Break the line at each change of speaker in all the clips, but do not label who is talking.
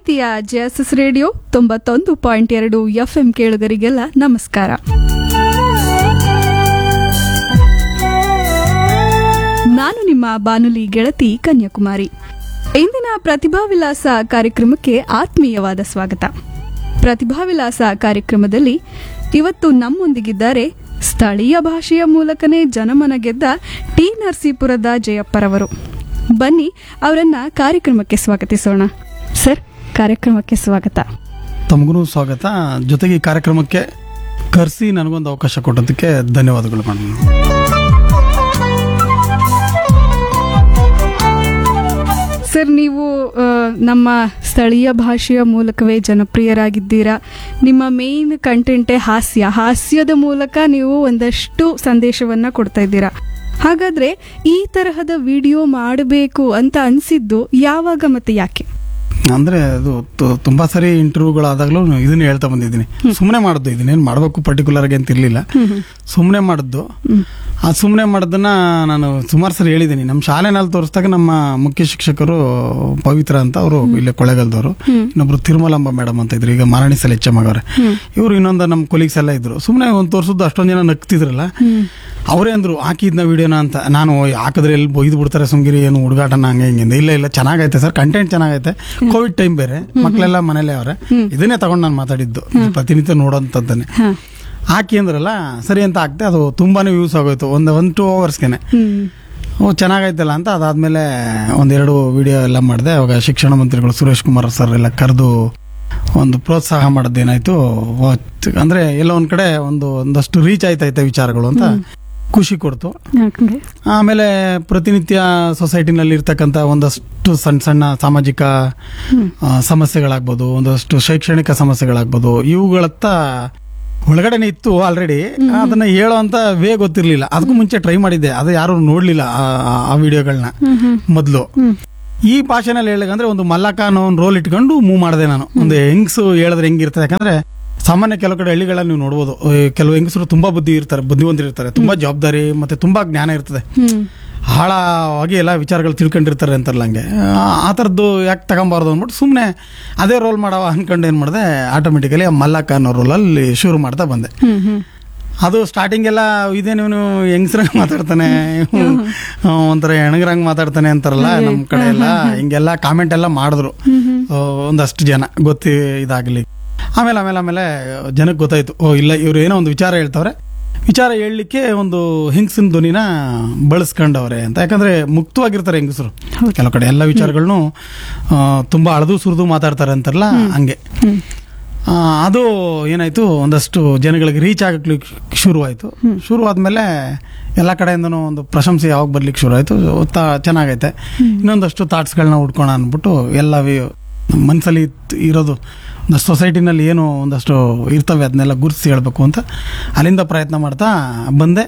ಪ್ರೀತಿಯ JSS radio ತೊಂಬತ್ತೊಂದು point ಎರಡು ಎಫ್ಎಂ ಕೇಳುಗರಿಗೆಲ್ಲ ನಮಸ್ಕಾರ ನಾನು ನಿಮ್ಮ ಬಾನುಲಿ ಗೆಳತಿ ಕನ್ಯಾಕುಮಾರಿ ಇಂದಿನ ಪ್ರತಿಭಾ ವಿಲಾಸ ಕಾರ್ಯಕ್ರಮಕ್ಕೆ ಆತ್ಮೀಯವಾದ ಸ್ವಾಗತ ಪ್ರತಿಭಾ ವಿಲಾಸ ಕಾರ್ಯಕ್ರಮದಲ್ಲಿ ಇವತ್ತು ನಮ್ಮೊಂದಿಗಿದ್ದಾರೆ ಸ್ಥಳೀಯ ಭಾಷೆಯ ಮೂಲಕನೇ ಜನಮನ ಗೆದ್ದ ಟಿ ನರಸೀಪುರದ ಜಯಪ್ಪರವರು ಬನ್ನಿ ಅವರನ್ನ ಕಾರ್ಯಕ್ರಮಕ್ಕೆ ಸ್ವಾಗತಿಸೋಣ ಸರ್ ಕಾರ್ಯಕ್ರಮಕ್ಕೆ ಸ್ವಾಗತ
ತಮಗೂ ಸ್ವಾಗತ ಜೊತೆಗೆ ಈ ಕಾರ್ಯಕ್ರಮಕ್ಕೆ ಕರೆಸಿ ನನಗೊಂದು ಅವಕಾಶ ಕೊಟ್ಟದಕ್ಕೆ ಧನ್ಯವಾದಗಳು ಮೇಡಮ್
ಸರ್ ನೀವು ಆ, ನಮ್ಮ ಸ್ಥಳೀಯ ಭಾಷೆಯ ಮೂಲಕವೇ ಜನಪ್ರಿಯರಾಗಿದ್ದೀರಾ ನಿಮ್ಮ ಮೇನ್ ಕಂಟೆಂಟೇ ಹಾಸ್ಯ ಹಾಸ್ಯದ ಮೂಲಕ ನೀವು ಒಂದಷ್ಟು ಸಂದೇಶವನ್ನ ಕೊಡ್ತಾ ಇದ್ದೀರಾ ಹಾಗಾದ್ರೆ ಈ ತರಹದ ವಿಡಿಯೋ ಮಾಡಬೇಕು ಅಂತ ಅನ್ಸಿದ್ದು ಯಾವಾಗ ಮತ್ತೆ ಯಾಕೆ
ಅಂದ್ರೆ ಅದು ತು- ತುಂಬಾ ಸರಿ ಇಂಟರ್ವ್ಯೂಗಳಾದಾಗಲೂ ಇದನ್ನ ಹೇಳ್ತಾ ಬಂದಿದ್ದೀನಿ ಸುಮ್ಮನೆ ಮಾಡಿದ್ದು ಇದನ್ನೇನು ಮಾಡಬೇಕು ಪರ್ಟಿಕ್ಯುಲರ್ ಆಗಿ ಅಂತ ಇರಲಿಲ್ಲ ಸುಮ್ಮನೆ ಮಾಡಿದ್ದು ಆ ಸುಮ್ಮನೆ ಮಾಡೋದನ್ನ ನಾನು ಸುಮಾರು ಸರಿ ಹೇಳಿದ್ದೀನಿ ನಮ್ಮ ಶಾಲೆನಲ್ಲಿ ತೋರಿಸಿದಾಗ ನಮ್ಮ ಮುಖ್ಯ ಶಿಕ್ಷಕರು ಪವಿತ್ರ ಅಂತ ಅವರು ಇಲ್ಲೇ ಕೊಳ್ಳೇಗಾಲದವರು ಇನ್ನೊಬ್ರು ತಿರುಮಲಾಂಬ ಮೇಡಮ್ ಅಂತ ಇದ್ರು ಈಗ ಮಾರಾಣಿ ಸಲ ಎಚ್ ಎಮ್ ಆಗವ್ರೆ ಇವರು ಇನ್ನೊಂದು ನಮ್ಮ ಕೊಲೀಗ್ಸ್ ಎಲ್ಲ ಇದ್ರು ಸುಮ್ಮನೆ ಒಂದು ತೋರಿಸಿದ್ದು ಅಷ್ಟೊಂದು ಜನ ನಗ್ತಿದ್ರಲ್ಲ ಅವರೇ ಅಂದ್ರು ಹಾಕಿದ್ನ ವಿಡಿಯೋನ ಅಂತ ನಾನು "ಓಯ್, ಹಾಕಿದ್ರೆ ಎಲ್ಲಿ ಬೊಯ್ದು ಬಿಡ್ತಾರೆ ಸುಮ್ಗಿರಿ ಏನು ಹುಡುಗಾಟನ ಹಂಗೆ ಹಿಂಗೆ ಅಂದೆ. ಇಲ್ಲ ಇಲ್ಲ ಚೆನ್ನಾಗೈತೆ ಸರ್ ಕಂಟೆಂಟ್ ಚೆನ್ನಾಗೈತೆ ಕೋವಿಡ್ ಟೈಮ್ ಬೇರೆ ಮಕ್ಕಳೆಲ್ಲ ಮನೇಲೆ ಅವ್ರೆ ಇದನ್ನೇ ತಗೊಂಡು ನಾನು ಮಾತಾಡಿದ್ದು ಪ್ರತಿನಿತ್ಯ ನೋಡೋಂಥದ್ದನ್ನೇ ಹಾಕಿ ಅಂದ್ರಲ್ಲ ಸರಿ ಅಂತ ಹಾಕ್ತೆ ಅದು ತುಂಬಾನೇ ವ್ಯೂಸ್ ಆಗೋಯ್ತು ಒಂದು ಒನ್ ಟೂ ಅವರ್ಸ್ಗೆನೆ ಓ ಚೆನ್ನಾಗೈತಲ್ಲ ಅಂತ ಅದಾದ್ಮೇಲೆ ಒಂದೆರಡು ವಿಡಿಯೋ ಎಲ್ಲ ಮಾಡಿದೆ ಅವಾಗ ಶಿಕ್ಷಣ ಮಂತ್ರಿಗಳು ಸುರೇಶ್ ಕುಮಾರ್ ಸರ್ ಎಲ್ಲ ಕರೆದು ಒಂದು ಪ್ರೋತ್ಸಾಹ ಮಾಡೋದೇನಾಯ್ತು ವ- ಅಂದ್ರೆ ಎಲ್ಲ ಒಂದ್ ಕಡೆ ಒಂದು ಒಂದಷ್ಟು ರೀಚ್ ಆಯ್ತೈತೆ ವಿಚಾರಗಳು ಅಂತ ಖುಷಿ ಕೊಡ್ತು ಆಮೇಲೆ ಪ್ರತಿನಿತ್ಯ ಸೊಸೈಟಿನಲ್ಲಿ ಇರ್ತಕ್ಕಂಥ ಒಂದಷ್ಟು ಸಣ್ಣ ಸಣ್ಣ ಸಾಮಾಜಿಕ ಆ, ಸಮಸ್ಯೆಗಳಾಗ್ಬೋದು ಒಂದಷ್ಟು ಶೈಕ್ಷಣಿಕ ಸಮಸ್ಯೆಗಳಾಗ್ಬೋದು ಇವುಗಳತ್ತ ಒಳಗಡೆನೆ ಇತ್ತು ಆಲ್ರೆಡಿ ಅದನ್ನ ಹೇಳೋ ಅಂತ ವೇ ಗೊತ್ತಿರ್ಲಿಲ್ಲ ಅದಕ್ಕೂ ಮುಂಚೆ ಟ್ರೈ ಮಾಡಿದ್ದೆ ಅದು ಯಾರು ನೋಡ್ಲಿಲ್ಲ ಆ- ಆ- ಆ ವಿಡಿಯೋಗಳನ್ನ ಮೊದಲು ಈ ಭಾಷೆನಲ್ಲಿ ಹೇಳಿದ್ರೆ ಒಂದು ಮಲ್ಲಕ ಅನ್ನೋ ಒಂದು ರೋಲ್ ಇಟ್ಕೊಂಡು ಮೂವ್ ಮಾಡಿದೆ ನಾನು ಒಂದು ಹೆಂಗ್ಸು ಹೇಳಿದ್ರೆ ಹೆಂಗಿರ್ತದೆ ಯಾಕಂದ್ರೆ ಸಾಮಾನ್ಯ ಕೆಲವು ಕಡೆ ಹಳ್ಳಿಗಳಲ್ಲಿ ನೀವು ನೋಡ್ಬೋದು ಈ ಕೆಲವು ಹೆಂಗಸರು ತುಂಬಾ ಬುದ್ಧಿ ಇರ್ತಾರೆ ಬುದ್ಧಿವಂತರಿರ್ತಾರೆ ತುಂಬಾ ಜವಾಬ್ದಾರಿ ಮತ್ತೆ ತುಂಬಾ ಜ್ಞಾನ ಇರ್ತದೆ ಆಳವಾಗಿ ಎಲ್ಲ ವಿಚಾರಗಳು ತಿಳ್ಕೊಂಡಿರ್ತಾರೆ ಅಂತಾರಲ್ಲ ಹಂಗೆ ಆ- ಆ ಥರದ್ದು ಯಾಕೆ ತಗೊಂಬಾರ್ದು ಅಂದ್ಬಿಟ್ಟು ಸುಮ್ಮನೆ ಅದೇ ರೋಲ್ ಮಾಡವ ಅನ್ಕೊಂಡು ಏನು ಮಾಡಿದೆ ಆಟೋಮೆಟಿಕಲಿ ಆ ಮಲ್ಲಕ್ಕ ಅನ್ನೋ ರೋಲಲ್ಲಿ ಶುರು ಮಾಡ್ತಾ ಬಂದೆ ಅದು ಸ್ಟಾರ್ಟಿಂಗ್ ಎಲ್ಲ ಇದೇನು ಇವನು ಹೆಂಗಸ್ರಂಗ್ ಮಾತಾಡ್ತಾನೆ ಇವ್ನು, ಆ, ಒಂಥರ ಹೆಣಗ್ರಂಗ್ ಮಾತಾಡ್ತಾನೆ ಅಂತಾರಲ್ಲ ನಮ್ಮ ಕಡೆ ಎಲ್ಲ ಹಿಂಗೆಲ್ಲ ಕಾಮೆಂಟ್ ಎಲ್ಲ ಮಾಡಿದ್ರು ಆ, ಒಂದಷ್ಟು ಜನ ಗೊತ್ತಿ ಇದಾಗ್ಲಿ ಆಮೇಲೆ ಆಮೇಲೆ ಆಮೇಲೆ ಜನಕ್ಕೆ ಗೊತ್ತಾಯ್ತು ಓ ಇಲ್ಲ ಇವ್ರು ಏನೋ ಒಂದು ವಿಚಾರ ಹೇಳ್ತವ್ರೆ ವಿಚಾರ ಹೇಳಲಿಕ್ಕೆ ಒಂದು ಹೆಂಗಸಿನ ಧ್ವನಿನ ಬಳಸ್ಕೊಂಡವ್ರೆ ಅಂತ ಯಾಕಂದ್ರೆ ಮುಕ್ತವಾಗಿರ್ತಾರೆ ಹೆಂಗಸರು ಕೆಲವು ಕಡೆ ಎಲ್ಲ ವಿಚಾರಗಳನ್ನು ಆ, ತುಂಬಾ ಅಳದು ಸುರಿದು ಮಾತಾಡ್ತಾರೆ ಅಂತಾರಲ್ಲ ಹಂಗೆ ಆ, ಅದು ಏನಾಯ್ತು ಒಂದಷ್ಟು ಜನಗಳಿಗೆ ರೀಚ್ ಆಗಕ್ಕೆ ಶುರುವಾಯಿತು ಶುರು ಆದ್ಮೇಲೆ ಎಲ್ಲ ಕಡೆಯಿಂದನೂ ಒಂದು ಪ್ರಶಂಸೆ ಯಾವಾಗ ಬರ್ಲಿಕ್ಕೆ ಶುರು ಆಯಿತು ಚೆನ್ನಾಗೈತೆ ಇನ್ನೊಂದಷ್ಟು ಥಾಟ್ಸ್ಗಳನ್ನ ಉಟ್ಕೋಣ ಅಂದ್ಬಿಟ್ಟು ಎಲ್ಲ ಮನಸ್ಸಲ್ಲಿ ಇರೋದು ಒಂದಷ್ಟು ಸೊಸೈಟಿನಲ್ಲಿ ಏನು ಒಂದಷ್ಟು ಇರ್ತವೆ ಅದನ್ನೆಲ್ಲ ಗುರುತಿಸಿ ಹೇಳಬೇಕು ಅಂತ ಅಲ್ಲಿಂದ ಪ್ರಯತ್ನ ಮಾಡ್ತಾ ಬಂದೆ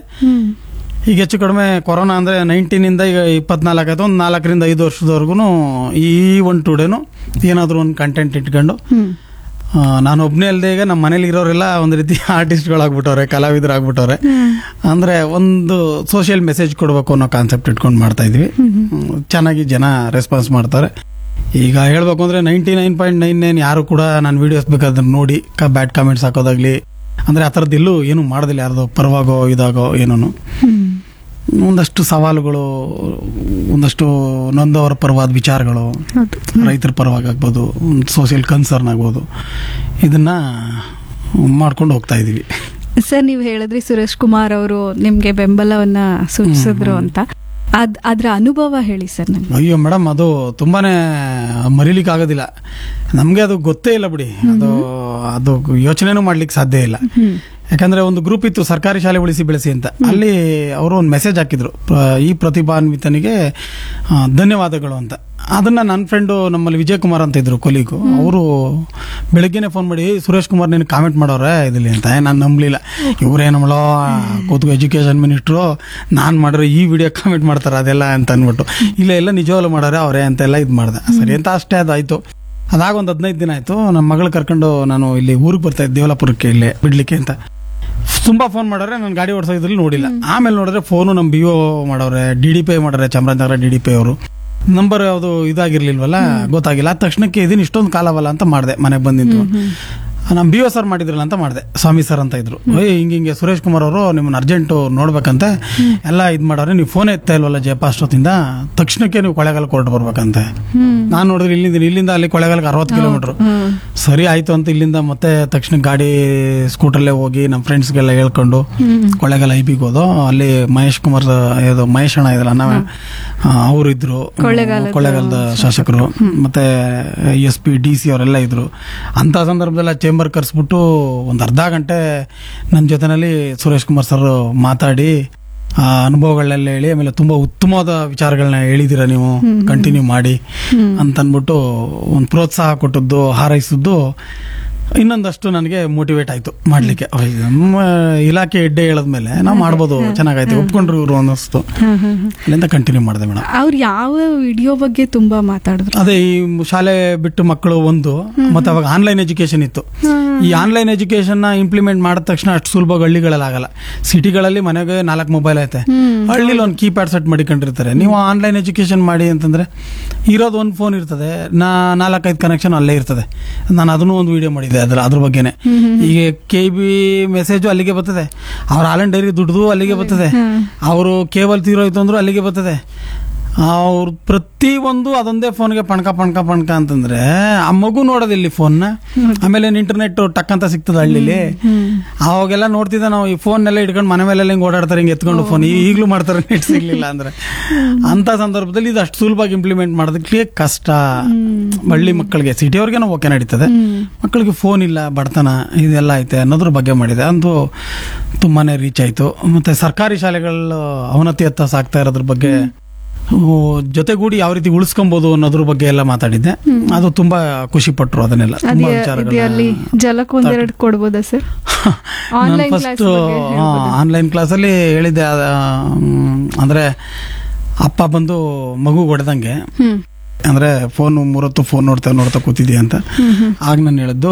ಈಗ ಹೆಚ್ಚು ಕಡಿಮೆ ಕೊರೋನಾ ಅಂದರೆ ನೈನ್ಟೀನಿಂದ ಈಗ ಇಪ್ಪತ್ನಾಲ್ಕು ಆಯ್ತು ಒಂದು ನಾಲ್ಕರಿಂದ ಐದು ವರ್ಷದವರೆಗೂ ಈ ಒನ್ ಟು ಡೇನು ಏನಾದರೂ ಒಂದು ಕಂಟೆಂಟ್ ಇಟ್ಕೊಂಡು ಆ, ನಾನು ಒಬ್ಬನೇ ಅಲ್ಲದೆ ಈಗ ನಮ್ಮ ಮನೇಲಿ ಇರೋರೆಲ್ಲ ಒಂದು ರೀತಿ ಆರ್ಟಿಸ್ಟ್ಗಳಾಗ್ಬಿಟ್ಟವ್ರೆ ಕಲಾವಿದರಾಗ್ಬಿಟ್ಟವ್ರೆ ಅಂದ್ರೆ ಒಂದು ಸೋಷಿಯಲ್ ಮೆಸೇಜ್ ಕೊಡಬೇಕು ಅನ್ನೋ ಕಾನ್ಸೆಪ್ಟ್ ಇಟ್ಕೊಂಡು ಮಾಡ್ತಾ ಇದ್ವಿ ಹ್ಮ್, ಚೆನ್ನಾಗಿ ಜನ ರೆಸ್ಪಾನ್ಸ್ ಮಾಡ್ತಾರೆ ಈಗ ಹೇಳ್ಬೇಕು ಅಂದ್ರೆ ninety nine point nine nine ಯಾರು ಕೂಡ ನಾನು ವಿಡಿಯೋಸ್ ಬೇಕಾದ್ರೆ ನೋಡಿ ಬ್ಯಾಡ್ ಕಾಮೆಂಟ್ಸ್ ಹಾಕೋದಾಗ್ಲಿ ಅಂದ್ರೆ ಆ ಥರದ್ದು ಎಲ್ಲೂ ಏನು ಮಾಡೋದಿಲ್ಲ ಯಾರ್ದು ಪರವಾಗೋ ಇದಾಗೋ ಏನೂ ಒಂದಷ್ಟು ಸವಾಲುಗಳು ಒಂದಷ್ಟು ನೊಂದವರ ಪರವಾದ ವಿಚಾರಗಳು ರೈತರ ಪರವಾಗಿ ಆಗ್ಬೋದು ಸೋಷಿಯಲ್ ಕನ್ಸರ್ನ್ ಆಗ್ಬೋದು ಇದನ್ನ ಮಾಡ್ಕೊಂಡು ಹೋಗ್ತಾ ಇದೀವಿ
ಸರ್ ನೀವು ಹೇಳಿದ್ರಿ ಸುರೇಶ್ ಕುಮಾರ್ ಅವರು ನಿಮ್ಗೆ ಬೆಂಬಲವನ್ನ ಸೂಚಿಸಿದ್ರು ಅಂತ ಅದ್ ಅದ್ರ ಅನುಭವ ಹೇಳಿ ಸರ್ ನಂಗೆ
ಅಯ್ಯೋ ಮೇಡಮ್ ಅದು ತುಂಬಾನೇ ಮರಿಲಿಕ್ಕೆ ಆಗೋದಿಲ್ಲ ನಮ್ಗೆ ಅದು ಗೊತ್ತೇ ಇಲ್ಲ ಬಿಡಿ ಅದು ಅದು ಯೋಚನೆನೂ ಮಾಡ್ಲಿಕ್ಕೆ ಸಾಧ್ಯ ಇಲ್ಲ ಯಾಕಂದ್ರೆ ಒಂದು ಗ್ರೂಪ್ ಇತ್ತು ಸರ್ಕಾರಿ ಶಾಲೆ ಉಳಿಸಿ ಬೆಳೆಸಿ ಅಂತ ಅಲ್ಲಿ ಅವರು ಒಂದು ಮೆಸೇಜ್ ಹಾಕಿದ್ರು ಪ್ರ- ಈ ಪ್ರತಿಭಾನ್ವಿತನಿಗೆ ಆ, ಧನ್ಯವಾದಗಳು ಅಂತ ಅದನ್ನ ನನ್ನ ಫ್ರೆಂಡು ನಮ್ಮಲ್ಲಿ ವಿಜಯ್ ಕುಮಾರ್ ಅಂತ ಇದ್ರು ಕೊಲೀಗು ಅವರು ಬೆಳಗ್ಗೆನೆ ಫೋನ್ ಮಾಡಿ "ಏಯ್, ಸುರೇಶ್ ಕುಮಾರ್ ನೀನು ಕಾಮೆಂಟ್ ಮಾಡೋರೆ ಇದಿಲ್ಲಿ ಅಂತ ನಾನು ನಂಬಲಿಲ್ಲ ಇವ್ರೇನಮ್ಮಳೋ ಕೂತು ಎಜುಕೇಶನ್ ಮಿನಿಸ್ಟ್ರು ನಾನು ಮಾಡಿರೋ ಈ ವಿಡಿಯೋ ಕಾಮೆಂಟ್ ಮಾಡ್ತಾರೆ ಅದೆಲ್ಲ ಅಂತ ಅಂದ್ಬಿಟ್ಟು ಇಲ್ಲ ಎಲ್ಲ ನಿಜವಾಗ್ಲೂ ಮಾಡೋರೆ ಅವರೇ ಅಂತೆಲ್ಲ ಇದು ಮಾಡ್ದೆ ಸರಿ ಅಂತ ಅಷ್ಟೇ ಅದಾಯ್ತು ಅದಾಗ ಒಂದು ಹದಿನೈದು ದಿನ ಆಯ್ತು ನಮ್ಮ ಮಗಳು ಕರ್ಕೊಂಡು ನಾನು ಇಲ್ಲಿ ಊರಿಗೆ ಬರ್ತಾ ಇದ್ದೆ ದೇವಲಾಪುರಕ್ಕೆ ಇಲ್ಲಿ ಬಿಡ್ಲಿಕ್ಕೆ ಅಂತ ತುಂಬಾ ಫೋನ್ ಮಾಡೋರೆ ನಾನು ಗಾಡಿ ಓಡಿಸೋದ್ರಲ್ಲಿ ನೋಡಿಲ್ಲ ಆಮೇಲೆ ನೋಡಿದ್ರೆ ಫೋನು ನಮ್ಮ ಬಿ ಒ ಮಾಡೋರೆ ಡಿ ಡಿ ಪಿ ಮಾಡೋರೆ ಚಾಮರಾಜನಗರ ಡಿ ಡಿ ಪಿ ಅವರು ನಂಬರ್ ಯಾವುದು ಇದಾಗಿರ್ಲಿಲ್ವಲ್ಲ ಗೊತ್ತಾಗಿಲ್ಲ ಆ ತಕ್ಷಣಕ್ಕೆ ಇದೀನಿ ಇಷ್ಟೊಂದು ಕಾಲವಲ್ಲ ಅಂತ ಮಾಡಿದೆ ಮನೆಗೆ ಬಂದಿದ್ದು ನಮ್ಮ ಬಿ ಒ ಸರ್ ಮಾಡಿದ್ರಲ್ಲ ಅಂತ ಮಾಡಿದೆ ಸ್ವಾಮಿ ಸರ್ ಅಂತ ಇದ್ರು ಏಯ್ ಹಿಂಗೆ ಹಿಂಗೆ ಸುರೇಶ್ ಕುಮಾರ್ ಅವರು ನಿಮ್ಮನ್ನ ಅರ್ಜೆಂಟು ನೋಡ್ಬೇಕಂತೆ ಎಲ್ಲ ಇದು ಮಾಡೋರೆ ನೀವು ಫೋನ್ ಎತ್ತಾ ಇಲ್ವಲ್ಲ ಜಯಪ್ಪ ಅಷ್ಟೊತ್ತಿಂದ ತಕ್ಷಣಕ್ಕೆ ನೀವು ಕೊಳ್ಳೆಗಾಲ ಕೊಟ್ಟು ಬರ್ಬೇಕಂತೆ ನಾನು ನೋಡಿದ್ರೆ ಇಲ್ಲಿಂದ ಇಲ್ಲಿಂದ ಅಲ್ಲಿ ಕೊಳ್ಳೆಗಾಲಕ್ಕೆ ಅರವತ್ತು ಕಿಲೋಮೀಟ್ರ್ ಸರಿ ಆಯ್ತು ಅಂತ ಇಲ್ಲಿಂದ ಮತ್ತೆ ತಕ್ಷಣ ಗಾಡಿ ಸ್ಕೂಟರ್ಲ್ಲೇ ಹೋಗಿ ನಮ್ಮ ಫ್ರೆಂಡ್ಸ್ಗೆಲ್ಲ ಹೇಳ್ಕೊಂಡು ಕೊಳ್ಳೆಗಾಲ ಐ ಬಿಗೆ ಹೋದೋ ಅಲ್ಲಿ ಮಹೇಶ್ ಕುಮಾರ್ ಇದು ಮಹೇಶ್ ಅಣ್ಣ ಇದ್ರಲ್ಲ ನಾವೇ ಅವರು ಇದ್ರು
ಕೊಳ್ಳೇಗಾಲದ
ಕೊಳ್ಳೇಗಾಲದ ಶಾಸಕರು ಮತ್ತೆ ಎಸ್ ಪಿ ಡಿ ಸಿ ಅವರೆಲ್ಲ ಇದ್ರು ಅಂತ ಸಂದರ್ಭದಲ್ಲಿ ಚೇಂಬರ್ ಕರೆಸ್ಬಿಟ್ಟು ಒಂದು ಅರ್ಧ ಗಂಟೆ ನನ್ನ ಜೊತೆನಲ್ಲಿ ಸುರೇಶ್ ಕುಮಾರ್ ಸರ್ ಮಾತಾಡಿ ಆ ಅನುಭವಗಳನ್ನೆಲ್ಲ ಹೇಳಿ ಆಮೇಲೆ ತುಂಬಾ ಉತ್ತಮವಾದ ವಿಚಾರಗಳನ್ನ ಹೇಳಿದ್ದೀರಾ ನೀವು ಕಂಟಿನ್ಯೂ ಮಾಡಿ ಅಂತ ಅಂದ್ಬಿಟ್ಟು ಒಂದು ಪ್ರೋತ್ಸಾಹ ಕೊಟ್ಟದ್ದು ಹಾರೈಸಿದ್ದು ಇನ್ನೊಂದಷ್ಟು ನನಗೆ ಮೋಟಿವೇಟ್ ಆಯ್ತು ಮಾಡ್ಲಿಕ್ಕೆ ಅಯ್ಯ್, ನಮ್ಮ ಇಲಾಖೆ ಹೆಡ್ಡೆ ಹೇಳದ್ಮೇಲೆ ನಾವು ಮಾಡ್ಬೋದು ಚೆನ್ನಾಗಾಯ್ತು ಒಪ್ಕೊಂಡ್ರು ಇವರು ಅನ್ನಿಸ್ತು ಅಲ್ಲಿಂದ ಕಂಟಿನ್ಯೂ ಮಾಡಿದೆ ಮೇಡಮ್
ಅವ್ರು ಯಾವ ವಿಡಿಯೋ ಬಗ್ಗೆ ತುಂಬಾ ಮಾತಾಡಿದ್ರು
ಅದೇ ಈ ಶಾಲೆ ಬಿಟ್ಟು ಮಕ್ಕಳು ಒಂದು ಮತ್ತೆ ಅವಾಗ ಆನ್ಲೈನ್ ಎಜುಕೇಶನ್ ಇತ್ತು ಈ ಆನ್ಲೈನ್ ಎಜುಕೇಶನ್ ನ ಇಂಪ್ಲಿಮೆಂಟ್ ಮಾಡಿದ ತಕ್ಷಣ ಅಷ್ಟು ಸುಲಭವಾಗಿ ಹಳ್ಳಿಗಳಲ್ಲಿ ಆಗಲ್ಲ ಸಿಟಿಗಳಲ್ಲಿ ಮನೆಗೆ ನಾಲ್ಕು ಮೊಬೈಲ್ ಐತೆ ಹಳ್ಳಿಲಿ ಒಂದು ಕೀಪ್ಯಾಡ್ ಸೆಟ್ ಮಾಡಿಕೊಂಡಿರ್ತಾರೆ ನೀವು ಆನ್ಲೈನ್ ಎಜುಕೇಶನ್ ಮಾಡಿ ಅಂತಂದ್ರೆ ಇರೋದು ಒಂದು ಫೋನ್ ಇರ್ತದೆ ನಾ ನಾಲ್ಕೈದು ಕನೆಕ್ಷನ್ ಅಲ್ಲೇ ಇರ್ತದೆ ನಾನು ಅದನ್ನು ಒಂದು ವಿಡಿಯೋ ಮಾಡಿದ್ದೆ ಅದ್ರ ಅದ್ರ ಬಗ್ಗೆನೆ ಈಗ ಕೆ ಬಿ ಮೆಸೇಜು ಅಲ್ಲಿಗೆ ಬರ್ತದೆ ಅವ್ರ ಆನ್ಲೈನ್ ಡೈರಿ ದುಡ್ದು ಅಲ್ಲಿಗೆ ಬರ್ತದೆ ಅವರು ಕೇಬಲ್ ತೀರೋಯ್ತು ಅಂದ್ರು ಅಲ್ಲಿಗೆ ಬರ್ತದೆ ಅವ್ರು ಪ್ರತಿ ಒಂದು ಅದೊಂದೇ ಫೋನ್ಗೆ ಪಣ್ಕ ಪಣ್ಕ ಪಣ್ಕ ಅಂತಂದ್ರೆ ಆ ಮಗು ನೋಡೋದಿಲ್ಲಿ ಫೋನ್ನ ಆಮೇಲೆ ಇಂಟರ್ನೆಟ್ ಟಕ್ ಅಂತ ಸಿಗ್ತದೆ ಹಳ್ಳಿಲಿ ಅವಾಗೆಲ್ಲ ನೋಡ್ತಿದ್ದ ನಾವು ಈ ಫೋನ್ ಎಲ್ಲ ಇಟ್ಕೊಂಡು ಮನೆ ಮೇಲೆಲ್ಲ ಹಿಂಗೆ ಓಡಾಡ್ತಾರೆ ಹಿಂಗೆ ಎತ್ಕೊಂಡು ಫೋನ್ ಈಗಲೂ ಮಾಡ್ತಾರೆ ನೆಟ್ ಸಿಗ್ಲಿಲ್ಲ ಅಂದ್ರೆ ಅಂತ ಸಂದರ್ಭದಲ್ಲಿ ಇದು ಅಷ್ಟು ಸುಲಭವಾಗಿ ಇಂಪ್ಲಿಮೆಂಟ್ ಮಾಡೋದಕ್ಕೆ ಕಷ್ಟ ಹಳ್ಳಿ ಮಕ್ಕಳಿಗೆ ಸಿಟಿಯವ್ರಿಗೆ ನಾವು ಓಕೆ ನಡೀತದೆ ಮಕ್ಕಳಿಗೆ ಫೋನ್ ಇಲ್ಲ ಬಡತನ ಇದೆಲ್ಲ ಐತೆ ಅನ್ನೋದ್ರ ಬಗ್ಗೆ ಮಾಡಿದೆ ಅಂದು ತುಂಬಾನೇ ರೀಚ್ ಆಯ್ತು ಮತ್ತೆ ಸರ್ಕಾರಿ ಶಾಲೆಗಳು ಅವನತಿ ಹತ್ತ ಸಾಕ್ತಾ ಇರೋದ್ರ ಬಗ್ಗೆ ಓ, ಜೊತೆಗೂಡಿ ಯಾವ ರೀತಿ ಉಳಿಸ್ಕೊಬಹುದು ಅನ್ನೋದ್ರ ಬಗ್ಗೆ ಎಲ್ಲ ಮಾತಾಡಿದ್ದೆ ಅದು ತುಂಬಾ ಖುಷಿ ಪಟ್ರು ಅದನ್ನೆಲ್ಲ ತುಂಬಾ
ಅದೇ ಅಲ್ಲಿ
ವಿಚಾರಗಳನ್ನ
ಜಲಕ್ ಒಂದೆರಡು ಕೊಡ್ಬೋದಾ ಸರ್
ನಾನು
ಆನ್ಲೈನ್ ಕ್ಲಾಸ್
ಫಸ್ಟ್
ಬಗ್ಗೆ ಹೇಳ್ಬೋದಾ?
ಆನ್ಲೈನ್ ಕ್ಲಾಸಲ್ಲಿ ಹೇಳಿದ್ದೆ ಆ, ಮ್, ಅಂದ್ರೆ ಅಪ್ಪ ಬಂದು ಮಗು ಹೊಡೆದಂಗೆ
ಹ್ಮ್
ಅಂದ್ರೆ ಫೋನ್ ಮೂರೊತ್ತು ಫೋನ್ ನೋಡ್ತಾ ನೋಡ್ತಾ ಕೂತಿದ್ಯಾ ಅಂತ ಆಗ ನಾನು ಹೇಳಿದ್ದು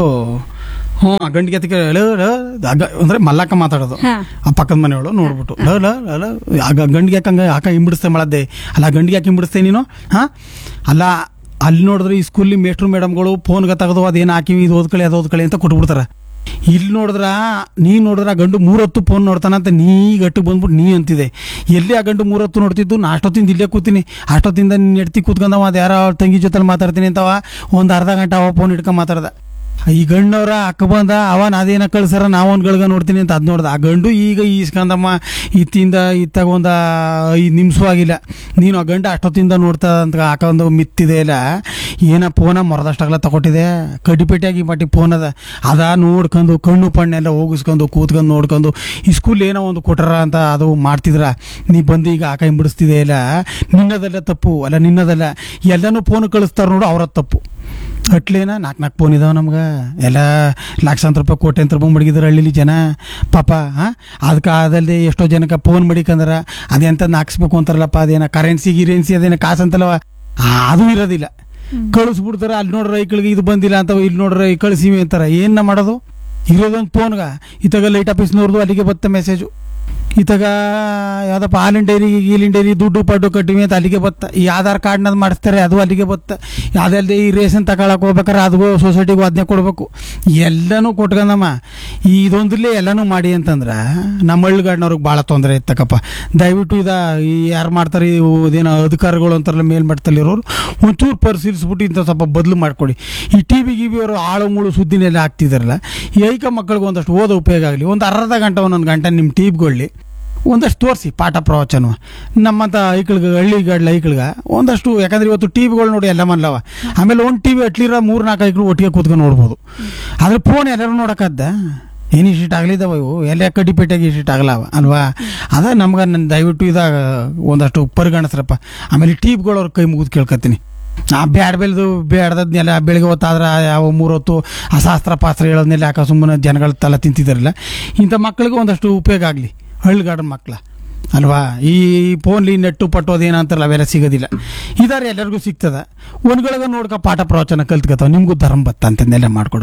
ಹ್ಞೂ ಆ ಗಂಡಿಗೆ ಎತ್ತಿಗೆ ಹೇಳು ಹೇಳು, ಆಗ ಅಂದ್ರೆ ಮಲ್ಲಕ್ಕ ಮಾತಾಡೋದು
ಹಾ.
ಆ ಪಕ್ಕದ ಮನೆಯವಳು ನೋಡ್ಬಿಟ್ಟು ಲ ಲ ಲ ಲ, ಆಗ ಗಂಡಿಗೆ ಯಾಕಂಗ ಯಾಕ ಹಿಂಬಿಡಿಸ್ತೆ ಮಾಡದ್ದೆ ಅಲ್ಲ ಗಂಡಿಗೆ ಯಾಕೆ ಹಿಂಬಿಡಿಸ್ತೆ ನೀನು ಹಾ ಅಲ್ಲ ಅಲ್ಲಿ ನೋಡಿದ್ರೆ ಈ ಸ್ಕೂಲಿ ಮೇಸ್ಟ್ರು ಮೇಡಮ್ಗಳು ಫೋನ್ಗೆ ತೆಗೆದು ಅದೇನು ಹಾಕಿ ಇದು ಓದ್ಕೊಳ್ಳಿ ಅದು ಓದ್ಕೊಳ್ಳಿ ಅಂತ ಕೊಟ್ಬಿಡ್ತಾರೆ ಇಲ್ಲಿ ನೋಡಿದ್ರ ನೀ ನೋಡಿದ್ರ ಆ ಗಂಡು ಮೂರೊತ್ತು ಫೋನ್ ನೋಡ್ತಾನಂತ ನೀ ಗಟ್ಟು ಬಂದ್ಬಿಟ್ಟು ನೀ ಅಂತಿದೆ ಎಲ್ಲಿ ಆ ಗಂಡು ಮೂರೊತ್ತು ನೋಡ್ತಿದ್ದು ನಾ ಅಷ್ಟೊತ್ತಿಂದ ಇಲ್ಲೇ ಕೂತೀನಿ ಅಷ್ಟೊತ್ತಿಂದ ನಿನ್ನ ಎಡ್ತಿ ಕೂತ್ಕೊಂಡವ ಅದು ಯಾರೋ ಅವ್ರ ತಂಗಿ ಜೊತೆಲಿ ಮಾತಾಡ್ತೀನಿ ಅಂತವ ಒಂದು ಅರ್ಧ ಗಂಟೆ ಅವ ಫೋನ್ ಇಟ್ಕೊಂಡ್ ಮಾತಾಡ್ದ ಈ ಗಂಡವ್ರ ಅಕ್ಕ ಬಂದ ಅವನ್ ಅದೇನ ಕಳ್ಸಾರ ನಾವು ಒಂದು ಗಳಿಗೆ ನೋಡ್ತೀನಿ ಅಂತ ಅದ್ ನೋಡ್ದ ಆ ಗಂಡು ಈಗ ಈಸ್ಕಂದಮ್ಮ ಇತ್ತಿಂದ ಇತ್ತಾಗ ಒಂದ ಐದು ನಿಮಿಷವೂ ಆಗಿಲ್ಲ ನೀನು ಆ ಗಂಡ ಅಷ್ಟೊತ್ತಿಂದ ನೋಡ್ತಾ ಅಂತ ಆಕ ಒಂದು ಮಿತ್ತಿದೆ ಇಲ್ಲ ಏನ ಫೋನ ಮೊರದಷ್ಟಾಗಲ ತಗೊಟ್ಟಿದೆ ಕಡಿಪೇಟಿಯಾಗಿ ಮಟ್ಟಿ ಫೋನ್ ಅದ ಅದ ನೋಡ್ಕೊಂಡು ಕಣ್ಣು ಪಣ್ಣೆಲ್ಲ ಹೋಗಿಸ್ಕೊಂಡು ಕೂತ್ಕೊಂಡು ನೋಡ್ಕೊಂಡು ಈ ಸ್ಕೂಲ್ ಏನೋ ಒಂದು ಕೊಟ್ಟಾರ ಅಂತ ಅದು ಮಾಡ್ತಿದ್ರ ನೀ ಬಂದು ಈಗ ಆಕ ಹಿಂಬಿಡಿಸ್ತಿದೆ ಇಲ್ಲ ನಿನ್ನದಲ್ಲ ತಪ್ಪು ಅಲ್ಲ ನಿನ್ನದಲ್ಲ ಎಲ್ಲನೂ ಫೋನ್ ಕಳಿಸ್ತಾರ ನೋಡು ಅವರ ತಪ್ಪು ಅಟ್ಲೇನ ನಾಲ್ಕು ನಾಲ್ಕು ಫೋನ್ ಇದಾವೆ ನಮ್ಗೆ ಎಲ್ಲ ಲಕ್ಷಾಂತರ ರೂಪಾಯಿ ಕೋಟ್ಯಾಂತರ ರೂಪಾಯಿ ಮಡಗಿದ್ರು ಹಳ್ಳಿಲಿ ಜನ ಪಾಪ ಹಾಂ ಅದಕ್ಕೆ ಅದಲ್ಲದೆ ಎಷ್ಟೋ ಜನಕ್ಕೆ ಫೋನ್ ಮಡಿಕಂದ್ರ ಅದೆಂತ ಹಾಕ್ಸ್ಬೇಕು ಅಂತಾರಲ್ಲಪ್ಪ ಅದೇನ ಕರೆನ್ಸಿ ಗಿರೆನ್ಸಿ ಅದೇನ ಕಾಸು ಅಂತಲ್ಲವ ಅದು ಇರೋದಿಲ್ಲ ಕಳಿಸ್ಬಿಡ್ತಾರೆ ಅಲ್ಲಿ ನೋಡ್ರ ಐಕ್ಳಿಗೆ ಇದು ಬಂದಿಲ್ಲ ಅಂತ ಇಲ್ಲಿ ನೋಡ್ರ ಈ ಕಳಿಸಿವಿ ಅಂತಾರ ಏನ ಮಾಡೋದು ಇರೋದೊಂದು ಫೋನ್ಗ ಇತ್ತಾಗ ಲೈಟ್ ಆಫೀಸ್ನವ್ರದ್ದು ಅಲ್ಲಿಗೆ ಬತ್ತ ಮೆಸೇಜು ಇತ್ತಾಗ ಯಾವ್ದಪ್ಪ ಹಾಲಿನ ಡೈರಿ ಗೀಲಿನ ಡೈರಿ ದುಡ್ಡು ಪಡ್ಡು ಕಟ್ಟಿವಿ ಅಂತ ಅಲ್ಲಿಗೆ ಬತ್ತ ಈ ಆಧಾರ್ ಕಾರ್ಡ್ನದ್ ಮಾಡಿಸ್ತಾರೆ ಅದು ಅಲ್ಲಿಗೆ ಬತ್ತ ಅದಲ್ಲದೆ ಈ ರೇಷನ್ ತಗೊಳಕ್ ಹೋಗ್ಬೇಕಾರೆ ಅದು ಸೊಸೈಟಿಗೂ ಅದನ್ನೇ ಕೊಡ್ಬೇಕು ಎಲ್ಲನೂ ಕೊಟ್ಕೊಂಡಮ್ಮ ಇದೊಂದ್ರಲ್ಲೇ ಎಲ್ಲನೂ ಮಾಡಿ ಅಂತಂದ್ರೆ ನಮ್ಮ ಹಳ್ಳಿಗಾಡ್ನವ್ರಿಗೆ ಭಾಳ ತೊಂದರೆ ಇತ್ತಕ್ಕಪ್ಪ ದಯವಿಟ್ಟು ಇದ ಈ ಯಾರು ಮಾಡ್ತಾರೆ ಈ ಇದೇನೋ ಅಧಿಕಾರಿಗಳು ಅಂತಾರಲ್ಲ ಮೇಲ್ಮಟ್ಟದಲ್ಲಿರೋರು ಒಂಚೂರು ಪರಿಶೀಲಿಸ್ಬಿಟ್ಟು ಇಂಥ ಸ್ವಲ್ಪ ಬದಲು ಮಾಡ್ಕೊಡಿ ಈ ಟಿ ವಿ ಗಿವಿ ಅವರು ಆಳು ಮುಳು ಸುದ್ದಿನೆಲ್ಲ ಹಾಕ್ತಿದಾರಲ್ಲ ಈ ಐಕ ಮಕ್ಕಳಿಗೆ ಒಂದಷ್ಟು ಓದೋ ಉಪಯೋಗ ಆಗಲಿ ಒಂದು ಅರ್ಧ ಗಂಟೆ ಒಂದೊಂದು ಗಂಟೆ ನಿಮ್ಮ ಟಿವಿಗೊಳ್ಳಿ ಒಂದಷ್ಟು ತೋರಿಸಿ ಪಾಠ ಪ್ರವಚನ ನಮ್ಮಂಥ ಐಕಳ್ಗೆ ಹಳ್ಳಿಗಡ್ಲ ಐಕಳ್ಗ ಒಂದಷ್ಟು ಯಾಕಂದ್ರೆ ಇವತ್ತು ಟಿವಿಗಳು ನೋಡಿ ಎಲ್ಲ ಮನ್ಲವ ಆಮೇಲೆ ಒಂದು ಟಿವಿ ಅಟ್ಲಿರ ಮೂರು ನಾಲ್ಕು ಐಕ್ಳು ಒಟ್ಟಿಗೆ ಕೂತ್ಕೊಂಡು ನೋಡ್ಬೋದು ಆದ್ರೆ ಫೋನ್ ಎಲ್ಲರೂ ನೋಡೋಕ್ಕದ್ದ ಏನು ಇಷ್ಟ ಆಗ್ಲಿದ್ದಾವ ಇವು ಎಲ್ಲ ಕಡ್ಡಿಪೇಟೆಗೆ ಇಷ್ಟ ಆಗಲ್ಲವ ಅಲ್ವಾ ಅದ ನಮ್ಗೆ ನನ್ನ ದಯವಿಟ್ಟು ಇದಾಗ ಒಂದಷ್ಟು ಪರಿಗಣಿಸ್ರಪ್ಪ ಆಮೇಲೆ ಟಿವಿಗಳು ಅವ್ರ ಕೈ ಮುಗಿದು ಕೇಳ್ಕೊತೀನಿ ನಾ ಬ್ಯಾಡ ಬೆಳೆದು ಬೇಡದನ್ನೆಲ್ಲ ಬೆಳಿಗ್ಗೆ ಹೊತ್ತಾದ್ರೆ ಯಾವ ಮೂರೊತ್ತು ಅಶಾಸ್ತ್ರ ಪಾಸ್ತ್ರ ಹೇಳೋದನ್ನೆಲ್ಲ ಯಾಕೆ ಸುಮ್ಮನೆ ಜನಗಳ ತಲೆ ತಿಂತಿದ್ದಾರಲ್ಲ ಇಂಥ ಮಕ್ಕಳಿಗೆ ಒಂದಷ್ಟು ಉಪಯೋಗ ಆಗಲಿ ಹಳ್ಳಿಗಾಡಿನ ಮಕ್ಕಳ ಅಲ್ವಾ ಈ ಫೋನ್ಲಿ ನೆಟ್ಟು ಪಟ್ಟು ಅದೇನಂತಾರಲ್ಲ ಅವೆಲ್ಲ ಸಿಗೋದಿಲ್ಲ ಇದಾರೆ ಎಲ್ಲರಿಗೂ ಸಿಗ್ತದ ಒಂದ್ಗಳಿಗೆ ನೋಡ್ಕ ಪಾಠ ಪ್ರವಚನ ಕಲ್ತ್ಕೊತಾವ ನಿಮಗೂ ಧರ್ಮ ಬತ್ತ ಅಂತಂದೆಲ್ಲ ಮಾಡ್ಕೊಡಪ್ಪ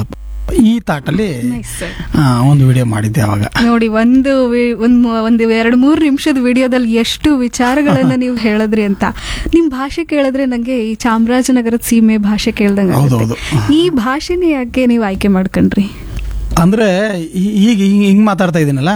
ಈ ತಾಟಲ್ಲಿ
Nice, sir.
ಆ, ಒಂದು ವಿಡಿಯೋ ಮಾಡಿದ್ದೆ ಅವಾಗ
ನೋಡಿ ಒಂದು ವಿ- ಒಂದ್ ಮೂ- ಒಂದು ಎರಡು ಮೂರು ನಿಮಿಷದ ವಿಡಿಯೋದಲ್ಲಿ ಎಷ್ಟು ವಿಚಾರಗಳನ್ನ ನೀವು ಹೇಳಿದ್ರಿ ಅಂತ ನಿಮ್ ಭಾಷೆ ಕೇಳಿದ್ರೆ ನಂಗೆ ಈ ಚಾಮರಾಜನಗರದ ಸೀಮೆ ಭಾಷೆ ಕೇಳ್ದಂಗ
ಹೌದೌದು.
ಈ ಭಾಷೆನೇ ಯಾಕೆ ನೀವು ಆಯ್ಕೆ ಮಾಡ್ಕೊಂಡ್ರಿ
ಅಂದ್ರೆ ಈ- ಈಗ ಹಿಂಗ್ ಹಿಂಗ್ ಮಾತಾಡ್ತಾ ಇದೀನಲ್ಲ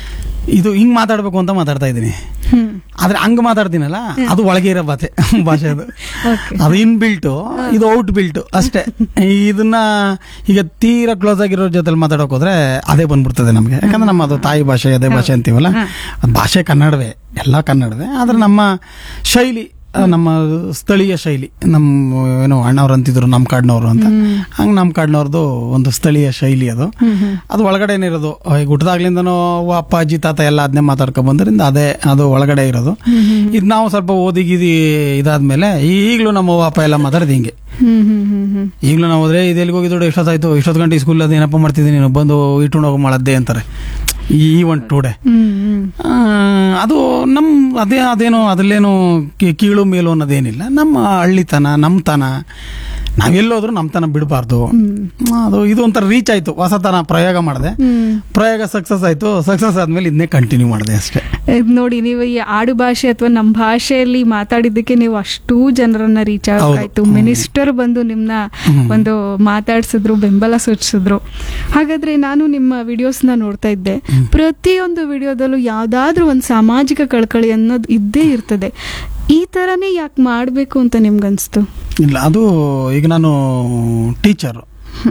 ಇದು ಹಿಂಗ್ ಮಾತಾಡ್ಬೇಕು ಅಂತ ಮಾತಾಡ್ತಾ ಇದ್ದೀನಿ
ಹ್ಮ್
ಆದ್ರೆ ಹಂಗ್ ಮಾತಾಡ್ತೀನಲ್ಲ ಅದು ಒಳಗೆ ಇರೋ ಭಾಷೆ ಭಾಷೆ ಅದು
Okay.
ಅದು ಇನ್ ಬಿಲ್ಟು ಇದು ಔಟ್ ಬಿಲ್ಟು ಅಷ್ಟೇ ಇದನ್ನ ಈಗ ತೀರಾ ಕ್ಲೋಸ್ ಆಗಿರೋ ಜೊತೆಲಿ ಮಾತಾಡೋಕೆ ಹೋದ್ರೆ ಅದೇ ಬಂದ್ಬಿಡ್ತದೆ ನಮಗೆ ಯಾಕಂದ್ರೆ ನಮ್ಮ ಅದು ತಾಯಿ ಭಾಷೆ ಅದೇ ಭಾಷೆ ಅಂತೀವಲ್ಲ ಅದ್ ಭಾಷೆ ಕನ್ನಡವೇ ಎಲ್ಲ ಕನ್ನಡವೇ ಆದ್ರೆ ನಮ್ಮ ಶೈಲಿ ಆ, ನಮ್ಮ ಸ್ಥಳೀಯ ಶೈಲಿ ನಮ್ಮ ಏನೋ ಅಣ್ಣವ್ರು ಅಂತಿದ್ರು ನಮ್ಮ ಕಾಡ್ನವ್ರು ಅಂತ ಹಂಗೆ ನಮ್ಮ ಕಾಡ್ನವ್ರದ್ದು ಒಂದು ಸ್ಥಳೀಯ ಶೈಲಿ ಅದು ಅದು ಒಳಗಡೆನೇ ಇರೋದು ಈಗ ಹುಟ್ಟದಾಗ್ಲಿಂದನೂ ಅವ್ವ, ಅಪ್ಪ ಅಜ್ಜಿ ತಾತ ಎಲ್ಲ ಅದನ್ನೇ ಮಾತಾಡ್ಕೊಂಡ್ ಬಂದ್ರಿಂದ ಅದೇ ಅದು ಒಳಗಡೆ ಇರೋದು ಇದು ನಾವು ಸ್ವಲ್ಪ ಓದಿ ಗೀದಿ ಇದಾದ್ಮೇಲೆ ಈಗಲೂ ನಮ್ಮ ಅವ್ವ ಅಪ್ಪ ಎಲ್ಲ ಮಾತಾಡಿದ ಹಿಂಗೆ
ಹ್ಮ್ ಹ್ಮ್ ಹ್ಮ್ ಹ್ಮ್
ಈಗಲೂ ನಾವು ಹೋದ್ರೆ ಇದು ಎಲ್ಲಿಗೆ ಹೋಗಿದ್ದು ಎಷ್ಟೊತ್ತಾಯ್ತು ಎಷ್ಟೊತ್ತು ಗಂಟೆ ಸ್ಕೂಲ್ ಅದು ಏನಪ್ಪ ಮಾಡ್ತಿದ್ದೀನಿ ನೀನು ಬಂದು ಇಟ್ಕೊಂಡು ಹೋಗಿ ಮಾಡದ್ದೆ ಅಂತಾರೆ ಈ ಒಂದು ಟೂಡೆ
ಹ್ಮ್ ಹ್ಮ್
ಆ, ಅದು ನಮ್ಮ ಅದೇ ಅದೇನೋ ಅದ್ರಲ್ಲೇನು ಕಿ- ಕೀಳು ಮೇಲು ಅನ್ನೋದೇನಿಲ್ಲ ನಮ್ಮ ಹಳ್ಳಿತನ ನಮ್ಮತನ ನಾವೆಲ್ಲೋದ್ರೂ ನಮ್ಮತನ ಬಿಡಬಾರ್ದು ಅದು ಇದು ಒಂಥರ ರೀಚ್ ಆಯ್ತು ಹೊಸತನ ಪ್ರಯೋಗ ಮಾಡಿದೆ
ಹ್ಮ್
ಪ್ರಯೋಗ ಸಕ್ಸಸ್ ಆಯ್ತು ಸಕ್ಸಸ್ ಆದ್ಮೇಲೆ ಇದನ್ನೇ ಕಂಟಿನ್ಯೂ ಮಾಡಿದೆ ಅಷ್ಟೇ
ಇದ್ ನೋಡಿ ನೀವು ಈ ಆಡು ಭಾಷೆ ಅಥವಾ ನಮ್ಮ ಭಾಷೆಯಲ್ಲಿ ಮಾತಾಡಿದ್ದಕ್ಕೆ ನೀವು ಅಷ್ಟೂ ಜನರನ್ನ ರೀಚ್ ಆಗಾಯ್ತು ಮಿನಿಸ್ಟರ್ ಬಂದು ನಿಮ್ನ ಒಂದು ಮಾತಾಡ್ಸಿದ್ರು ಬೆಂಬಲ ಸೂಚಿಸಿದ್ರು ಹಾಗಾದ್ರೆ ನಾನು ನಿಮ್ಮ ವಿಡಿಯೋಸ್ನ ನೋಡ್ತಾ ಇದ್ದೆ ಪ್ರತಿಯೊಂದು ವಿಡಿಯೋದಲ್ಲೂ ಯಾವ್ದಾದ್ರೂ ಒಂದು ಸಾಮಾಜಿಕ ಕಳಕಳಿ ಅನ್ನೋದು ಇದ್ದೇ ಇರ್ತದೆ ಈ ತರನೇ ಯಾಕೆ ಮಾಡ್ಬೇಕು ಅಂತ ನಿಮ್ಗನ್ಸ್ತು
ಇಲ್ಲ ಅದು ಈಗ ನಾನು ಟೀಚರ್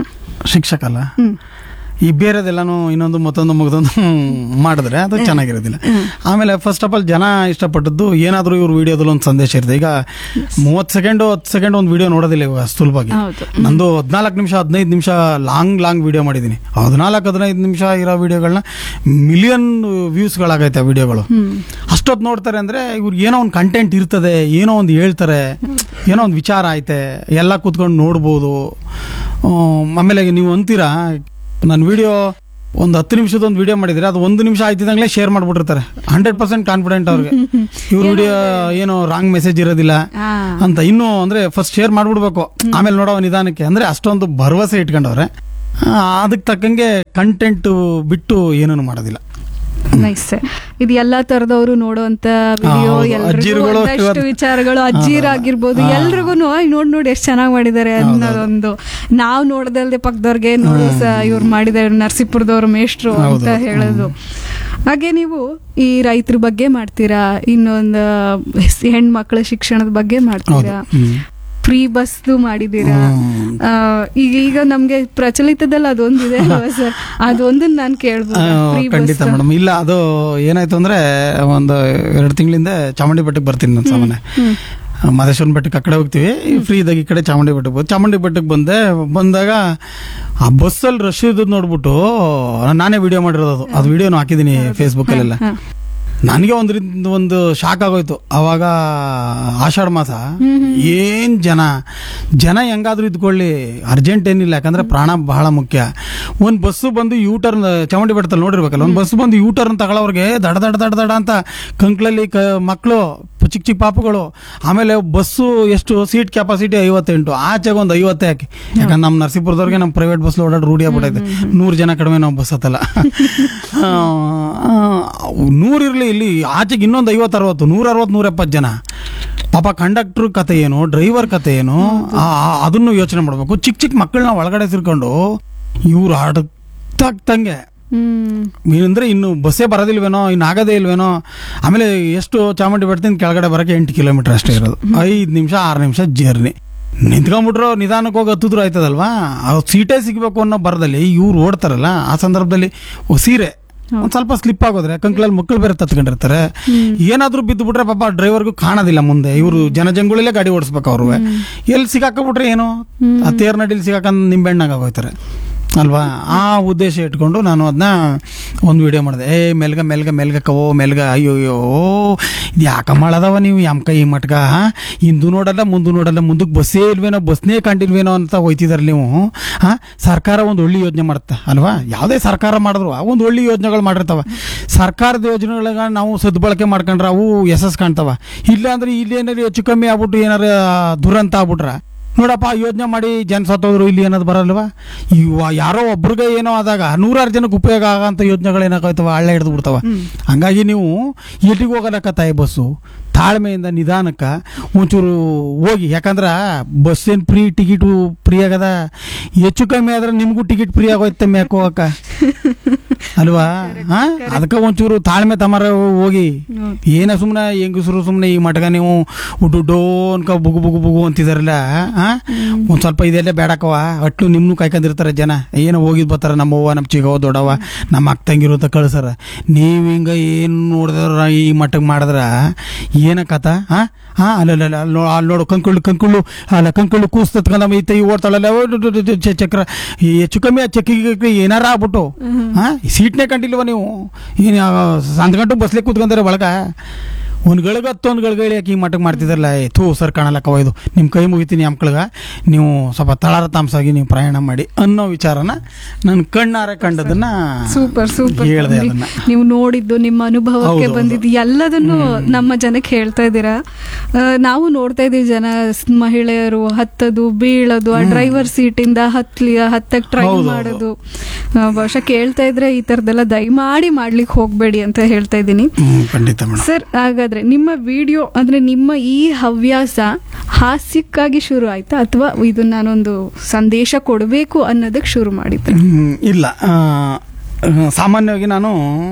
ಶಿಕ್ಷಕ ಅಲ್ಲ
ಹ್ಮ್
ಈ ಬೇರೆದೆಲ್ಲಾನು ಇನ್ನೊಂದು ಮತ್ತೊಂದು ಮಗದೊಂದು ಮಾಡಿದ್ರೆ ಅದು ಚೆನ್ನಾಗಿರೋದಿಲ್ಲ ಆಮೇಲೆ ಫಸ್ಟ್ ಆಫ್ ಆಲ್ ಜನ ಇಷ್ಟಪಟ್ಟದ್ದು ಏನಾದರೂ ಇವ್ರ ವಿಡಿಯೋದಲ್ಲಿ ಒಂದು ಸಂದೇಶ ಇರುತ್ತೆ ಈಗ ಮೂವತ್ತು ಸೆಕೆಂಡ್ ಹತ್ತು ಸೆಕೆಂಡ್ ಒಂದು ವಿಡಿಯೋ ನೋಡೋದಿಲ್ಲ ಇವಾಗ ಸುಲಭವಾಗಿ
ಹೌದು
ನಂದು ಹದಿನಾಲ್ಕು ನಿಮಿಷ ಹದಿನೈದು ನಿಮಿಷ ಲಾಂಗ್ ಲಾಂಗ್ ವಿಡಿಯೋ ಮಾಡಿದ್ದೀನಿ ಹದಿನಾಲ್ಕು ಹದಿನೈದು ನಿಮಿಷ ಇರೋ ವಿಡಿಯೋಗಳನ್ನ ಮಿಲಿಯನ್ ವ್ಯೂಸ್ಗಳಾಗೈತೆ ಆ ವಿಡಿಯೋಗಳು
ಹ್ಮ್
ಅಷ್ಟೊತ್ತು ನೋಡ್ತಾರೆ ಅಂದ್ರೆ ಇವ್ರಿಗೆ ಏನೋ ಒಂದು ಕಂಟೆಂಟ್ ಇರ್ತದೆ ಏನೋ ಒಂದು ಹೇಳ್ತಾರೆ ಏನೋ ಒಂದು ವಿಚಾರ ಐತೆ ಎಲ್ಲ ಕೂತ್ಕೊಂಡು ನೋಡ್ಬೋದು ಆಮ್, ಆಮೇಲೆ ನೀವು ಅಂತೀರಾ ನನ್ನ ವಿಡಿಯೋ ಒಂದು ಹತ್ತು ನಿಮಿಷದ ಒಂದು ವಿಡಿಯೋ ಮಾಡಿದ್ರೆ ಅದು ಒಂದು ನಿಮಿಷ ಆಯ್ತಿದಂಗ್ಲೇ ಶೇರ್ ಮಾಡ್ಬಿಟ್ಟಿರ್ತಾರೆ ಹಂಡ್ರೆಡ್ ಪರ್ಸೆಂಟ್ ಕಾನ್ಫಿಡೆಂಟ್ ಅವ್ರಿಗೆ ಇವ್ರ ವಿಡಿಯೋ ಏನೋ ರಾಂಗ್ ಮೆಸೇಜ್ ಇರೋದಿಲ್ಲ
ಆ
ಅಂತ ಇನ್ನು ಅಂದ್ರೆ ಫಸ್ಟ್ ಶೇರ್ ಮಾಡ್ಬಿಡ್ಬೇಕು ಆಮೇಲೆ ನೋಡೋ ನಿಧಾನಕ್ಕೆ ಅಂದ್ರೆ ಅಷ್ಟೊಂದು ಭರವಸೆ ಇಟ್ಕೊಂಡವ್ರೆ ಆ, ಅದಕ್ಕೆ ತಕ್ಕಂಗೆ ಕಂಟೆಂಟ್ ಬಿಟ್ಟು ಏನೂ ಮಾಡೋದಿಲ್ಲ
ನೈಸ್ ಇದು ಎಲ್ಲಾ ತರದವರು ನೋಡುವಂತ ವಿಡಿಯೋ
ಹೌದು.
ಎಲ್ರಿಗೂ
ಅಜ್ಜಿರುಗಳು
ಒಂದಷ್ಟು
ಇವತ್ತು-
ವಿಚಾರಗಳು ಅಜ್ಜಿರಾಗಿರ್ಬೋದು ಎಲ್ರಿಗೂ ನೋಡ್ ನೋಡಿ ಎಷ್ಟು ಚೆನ್ನಾಗಿ ಮಾಡಿದ್ದಾರೆ ಅನ್ನೋದೊಂದು ನಾವ್ ನೋಡ್ದಲ್ದೆ ಪಕ್ಕದವ್ರಿಗೆ ನೋಡು ಸ ಇವ್ರು ಮಾಡಿದ್ದಾರೆ ನರಸೀಪುರದವ್ರ ಮೇಷ್ಟ್ರು ಅಂತ ಹೇಳೋದು ಹಾಗೆ ನೀವು ಈ ರೈತರ ಬಗ್ಗೆ ಮಾಡ್ತೀರಾ ಇನ್ನೊಂದು ಹೆಣ್ಮಕ್ಳ ಶಿಕ್ಷಣದ ಬಗ್ಗೆ ಮಾಡ್ತೀರಾ
ಹ್ಮ್.
ಫ್ರೀ ಬಸ್ದು ಮಾಡಿದೀರಾ
ಹ್ಮ್.
ಆ, ಈಗ ಈಗ ನಮ್ಗೆ ಪ್ರಚಲಿತದಲ್ಲಿ ಅದೊಂದಿದೆ ಅಲ್ವಾ ಸರ್ ಅದೊಂದನ್ನ ನಾನು
ಆ,
ಕೇಳ್ಬೋದು ಫ್ರೀ
ಖಂಡಿತ
ಬಸ್
ಮೇಡಮ್ ಇಲ್ಲ ಅದು ಏನಾಯ್ತು ಅಂದ್ರೆ ಒಂದು ಎರಡು ತಿಂಗಳಿಂದ ಚಾಮುಂಡಿ ಬೆಟ್ಟಕ್ಕೆ ಬರ್ತೀನಿ ನಾನು ಸಾಮಾನ್ಯ ಮಹದೇಶ್ವರನ ಬೆಟ್ಟಕ್ಕೆ ಆ ಕಡೆ ಹೋಗ್ತೀವಿ ಫ್ರೀ ಇದ್ದಾಗ ಈ ಕಡೆ ಚಾಮುಂಡಿ ಬೆಟ್ಟಕ್ಕೆ ಹೋಗಿ ಚಾಮುಂಡಿ ಬೆಟ್ಟಕ್ಕೆ ಬಂದೆ ಬಂದಾಗ ಆ ಬಸ್ಸಲ್ಲಿ ರಶ್ ಇದ್ದದ್ದು ನೋಡ್ಬಿಟ್ಟು ನಾನೇ ವಿಡಿಯೋ ಮಾಡಿರೋದು ಅದು ಅದು ವಿಡಿಯೋನು ಹಾಕಿದ್ದೀನಿ ಫೇಸ್ಬುಕ್ಕಲ್ಲೆಲ್ಲ
ಹಾ.
ನನಗೆ ಒಂದ್ರಿಂದ ಒಂದು ಶಾಕ್ ಆಗೋಯ್ತು ಅವಾಗ ಆಷಾಢ ಮಾಸ ಏನ್ ಜನ ಜನ ಹೆಂಗಾದ್ರೂ ಇದ್ಕೊಳ್ಳಿ ಅರ್ಜೆಂಟ್ ಏನಿಲ್ಲ ಯಾಕಂದ್ರೆ ಪ್ರಾಣ ಬಹಳ ಮುಖ್ಯ ಒಂದ್ ಬಸ್ಸು ಬಂದು ಯೂ ಟರ್ನ್ ಚಾಮುಂಡಿ ಬೆಟ್ಟದಲ್ಲಿ ನೋಡಿರ್ಬೇಕಲ್ಲ ಒಂದ್ ಬಸ್ ಬಂದು ಯೂ ಟರ್ನ್ ತಗೊಳ್ಳೋರ್ಗೆ ದಡ ದಡ ದಡ ದಡ ಅಂತ ಕಂಕ್ಳಲ್ಲಿ ಕ ಮಕ್ಕಳು ಚಿಕ್ಕ ಚಿಕ್ಕ ಪಾಪುಗಳು ಆಮೇಲೆ ಬಸ್ಸು ಎಷ್ಟು ಸೀಟ್ ಕೆಪಾಸಿಟಿ ಐವತ್ತೆಂಟು ಆಚೆಗೆ ಒಂದು ಐವತ್ತೇ ಹಾಕಿ ಯಾಕಂದ್ರೆ ನಮ್ಮ ನರಸೀಪುರದವ್ರಿಗೆ ನಮ್ಮ ಪ್ರೈವೇಟ್ ಬಸ್ ಓಡಾಡಿ ರೂಢಿ ಆಗ್ಬಿಟ್ಟೈತೆ ನೂರು ಜನ ಕಡಿಮೆ ನಾವು ಬಸ್ ಹತ್ತಲ್ಲ ನೂರು ಇರಲಿ ಇಲ್ಲಿ ಆಚೆಗೆ ಇನ್ನೊಂದು ಐವತ್ತು ಅರವತ್ತು ನೂರ ಅರವತ್ತು ನೂರ ಎಪ್ಪತ್ತು ಜನ ಪಾಪ ಕಂಡಕ್ಟರ್ ಕತೆ ಏನು ಡ್ರೈವರ್ ಕತೆ ಏನು ಆ- ಆ- ಅದನ್ನು ಯೋಚನೆ ಮಾಡಬೇಕು ಚಿಕ್ಕ ಚಿಕ್ಕ ಮಕ್ಕಳನ್ನ ಒಳಗಡೆ ಸೇರ್ಕೊಂಡು ಇವ್ರು ಆಡತಕ್ಕಂಗೆ
ಹ್ಮ್
ಅಂದ್ರೆ ಇನ್ನು ಬಸ್ಸೇ ಬರೋದಿಲ್ವೇನೋ ಇನ್ನು ಆಗದೇ ಇಲ್ವೇನೋ ಆಮೇಲೆ ಎಷ್ಟು ಚಾಮುಂಡಿ ಬೆಟ್ಟದಿಂದ ಕೆಳಗಡೆ ಬರೋಕೆ ಎಂಟು ಕಿಲೋಮೀಟರ್ ಅಷ್ಟೇ ಇರೋದು ಐದು ನಿಮಿಷ ಆರು ನಿಮಿಷ ಜರ್ನಿ ನಿಂತ್ಕೊಂಡ್ಬಿಟ್ರು ನಿಧಾನಕ್ಕೆ ಹೋಗಿ ಹತ್ತಿದ್ರು ಆಯ್ತದಲ್ವಾ ಆ ಸೀಟೇ ಸಿಗಬೇಕು ಅನ್ನೋ ಬರದಲ್ಲಿ ಇವ್ರು ಓಡ್ತಾರಲ್ಲ ಆ ಸಂದರ್ಭದಲ್ಲಿ ಓ, ಸೀರೆ ಒಂದ್ ಸ್ವಲ್ಪ ಸ್ಲಿಪ್ ಆಗೋದ್ರೆ ಕಂಕ್ಳಲ್ಲಿ ಮಕ್ಕಳು ಬೇರೆ ತತ್ಕೊಂಡಿರ್ತಾರೆ ಏನಾದ್ರೂ ಬಿದ್ದು ಬಿಟ್ರೆ ಪಾಪ ಡ್ರೈವರ್ಗೂ ಕಾಣೋದಿಲ್ಲ ಮುಂದೆ ಇವರು ಜನಜಂಗುಳಲ್ಲೇ ಗಾಡಿ ಓಡಿಸ್ಬೇಕು ಅವ್ರು ಎಲ್ಲಿ ಸಿಗಾಕೊಂಡ್ಬಿಟ್ರೆ ಏನು ಆ ತೇರ್ ನಡಿಲಿ ಸಿಗಾಕಂದ್ ನಿಂಬೆಣ್ಣಾಗ ಹೋಗ್ತಾರೆ ಅಲ್ವಾ ಆ ಉದ್ದೇಶ ಇಟ್ಕೊಂಡು ನಾನು ಅದನ್ನ ಒಂದು ವಿಡಿಯೋ ಮಾಡಿದೆ ಏ ಮೆಲ್ಗ ಮೆಲ್ಗ ಮೆಲ್ಗ ಕವೋ ಮೆಲ್ಗ ಅಯ್ಯೋ ಅಯ್ಯೋ ಇದು ಯಾಕ ಮಾಡದವ ನೀವು ಯಮ್ಕ ಈ ಮಟ್ಕ ಹಿಂದೂ ನೋಡಲ್ಲ ಮುಂದೆ ನೋಡಲ್ಲ ಮುಂದಕ್ಕೆ ಬಸ್ಸೇ ಇಲ್ವೇನೋ ಬಸ್ನೇ ಕಂಡಿಲ್ವೇನೋ ಅಂತ ಹೋಯ್ತಿದಾರೆ ನೀವು ಹಾ ಸರ್ಕಾರ ಒಂದು ಒಳ್ಳೆ ಯೋಜನೆ ಮಾಡುತ್ತೆ ಅಲ್ವಾ ಯಾವುದೇ ಸರ್ಕಾರ ಮಾಡಿದ್ರು ಒಂದು ಒಳ್ಳೆ ಯೋಜನೆಗಳು ಮಾಡಿರ್ತಾವ ಸರ್ಕಾರದ ಯೋಜನೆಗಳಾಗ ನಾವು ಸದ್ಬಳಕೆ ಮಾಡ್ಕೊಂಡ್ರೆ ಅವು ಯಶಸ್ ಕಾಣ್ತಾವ ಇಲ್ಲ ಅಂದ್ರೆ ಇಲ್ಲಿ ಏನಾರು ಹೆಚ್ಚು ಕಮ್ಮಿ ಆಗ್ಬಿಟ್ಟು ಏನಾರ ದುರಂತ ಆಗ್ಬಿಟ್ರ ನೋಡಪ್ಪ ಯೋಚನೆ ಮಾಡಿ ಜನ ಸತ್ತೋದ್ರು ಇಲ್ಲಿ ಅನ್ನೋದು ಬರಲ್ವಾ ಇವ ಯಾರೋ ಒಬ್ರಿಗೆ ಏನೋ ಆದಾಗ ನೂರಾರು ಜನಕ್ಕೆ ಉಪಯೋಗ ಆಗಂತ ಯೋಜನೆಗಳು ಏನಾಗೈತವ ಹಳ್ಳ ಹಿಡಿದು ಬಿಡ್ತಾವ ಹಂಗಾಗಿ ನೀವು ಎಲ್ಲಿಗೆ ಹೋಗಲಕ್ಕ ತಾಯಿ ಬಸ್ಸು ತಾಳ್ಮೆಯಿಂದ ನಿಧಾನಕ್ಕೆ ಒಂಚೂರು ಹೋಗಿ ಯಾಕಂದ್ರೆ ಬಸ್ ಏನು ಫ್ರೀ ಟಿಕೆಟು ಫ್ರೀ ಆಗದ ಹೆಚ್ಚು ಕಮ್ಮಿ ಆದ್ರೆ ನಿಮಗೂ ಟಿಕೆಟ್ ಫ್ರೀ ಆಗೋಯ್ತೆ ಮ್ಯಾಕ್ ಹೋಗಕ್ಕ ಅಲ್ವಾ ಹಾ ಅದಕ್ಕೆ ಒಂಚೂರು ತಾಳ್ಮೆ ತಮರ ಹೋಗಿ ಏನ ಸುಮ್ಮನೆ ಹೆಂಗಸರು ಸುಮ್ಮನೆ ಈ ಮಟ್ಗ ನೀವು ದುಡ್ಡು ಅನ್ಕ ಬುಗು ಬುಗು ಬುಗು ಅಂತಿದಾರಲ್ಲ ಹಾ ಒಂದ್ ಸ್ವಲ್ಪ ಇದೆಲ್ಲ ಬೇಡಕವ ಅಟ್ಲು ನಿಮ್ನು ಕಾಯ್ಕೊಂಡಿರ್ತಾರೆ ಜನ ಏನೋ ಹೋಗಿದ್ ಬರ್ತಾರ ನಮ್ಮ ಅವ್ವ ನಮ್ಮ ಚಿಗವ ದೊಡ್ಡವ ನಮ್ಮ ಅಕ್ಕ ತಂಗಿರು ಅಂತ ಕಳ್ಸಾರ ನೀವ್ ಹಿಂಗ ಏನ್ ನೋಡಿದ್ರ ಈ ಮಟ್ಟಕ್ಕೆ ಮಾಡಿದ್ರ ಏನ ಕಥ ಹಾ ಹಾ ಅಲ್ಲಲ್ಲ ಅಲ್ಲಿ ನೋ- ಅಲ್ಲಿ ನೋಡು ಕಂಕುಳ್ಳು ಕಂಕುಳ್ಳು ಅಲ್ಲ ಕಂಕುಳ್ಳು ಕೂಸ್ ತತ್ಕೊಂಡ ಈ ತೈ ಓಡ್ತಾಳಲ್ಲ ಓ ಡು ಡು ಡು ಡು ಚ- ಚಕ್ರ ಈ ಹೆಚ್ಚು ಕಮ್ಮಿ ಆ ಚಕ್ಕಿಗೆ ಏನಾರ ಆಗ್ಬಿಟ್ಟು ಹಾ ಸೀಟ್ನೇ ಕಂಡಿಲ್ವ ನೀವು ಏನು ಸಂದ್ ಗಂಟು ಬಸ್ಲಿಕ್ಕೆ ಕೂತ್ಕೊಂತಾರೆ ಒಳಗ ಒಂದು ಗಳಿಗತ್ತು ಒಂದು ಗಳಿಗಳು ಯಾಕೆ ಈ ಮಟ್ಟಕ್ಕೆ ಮಾಡ್ತಿದ್ರಲ್ಲ ಏ ಥೂ ಸರ್ ಕಾಣಲಕ್ಕವ ಇದು ನಿಮ್ಮ ಕೈ ಮುಗಿತೀನಿ ಅಂಕಳ್ಗ ನೀವು ಸ್ವಲ್ಪ ತಳಾರ ತಾಮಸಾಗಿ ನೀವು ಪ್ರಯಾಣ ಮಾಡಿ ಅನ್ನೋ ವಿಚಾರನ ನನ್ನ ಕಣ್ಣಾರೆ ಕಂಡದನ್ನ
ಸೂಪರ್ ಸೂಪರ್
ಹೇಳ್ದೆ ಅದನ್ನ
ನೀವು ನೋಡಿದ್ದು ನಿಮ್ಮ ಅನುಭವಕ್ಕೆ
ಹೌದು, ಹೌದು.
ಬಂದಿದ್ದು ಎಲ್ಲದನ್ನು ನಮ್ಮ ಜನಕ್ಕೆ ಹೇಳ್ತಾ ಇದ್ದೀರಾ ಆ, ನಾವು ನೋಡ್ತಾ ಇದೀವಿ ಜನ ಸ್- ಮಹಿಳೆಯರು ಹತ್ತದು ಬೀಳೋದು ಆ ಡ್ರೈವರ್ ಸೀಟಿಂದ ಹತ್ಲಿ ಹತ್ತಕ್ ಟ್ರೈ
ಹೌದು, ಹೌದು.
ಮಾಡೋದು ಆ, ಬಹುಶಃ ಕೇಳ್ತಾ ಇದ್ರೆ ಈ ತರದೆಲ್ಲ ದಯಮಾಡಿ ಮಾಡ್ಲಿಕ್ಕೆ ಹೋಗ್ಬೇಡಿ ಅಂತ ಹೇಳ್ತಾ ಇದ್ದೀನಿ
ಹ್ಮ್ ಖಂಡಿತ ಮೇಡಮ್
ಸರ್ ಹಾಗಾದ್ರೆ ನಿಮ್ಮ ವಿಡಿಯೋ ಅಂದ್ರೆ ನಿಮ್ಮ ಈ ಹವ್ಯಾಸ ಹಾಸ್ಯಕ್ಕಾಗಿ ಶುರು ಆಯ್ತಾ ಅಥವಾ ಇದು ನಾನೊಂದು ಸಂದೇಶ ಕೊಡಬೇಕು ಅನ್ನೋದಕ್ಕೆ ಶುರು ಮಾಡಿದ್ರೆ
ಹ್ಮ್, ಇಲ್ಲ ಆ, ಆ, ಸಾಮಾನ್ಯವಾಗಿ ನಾನು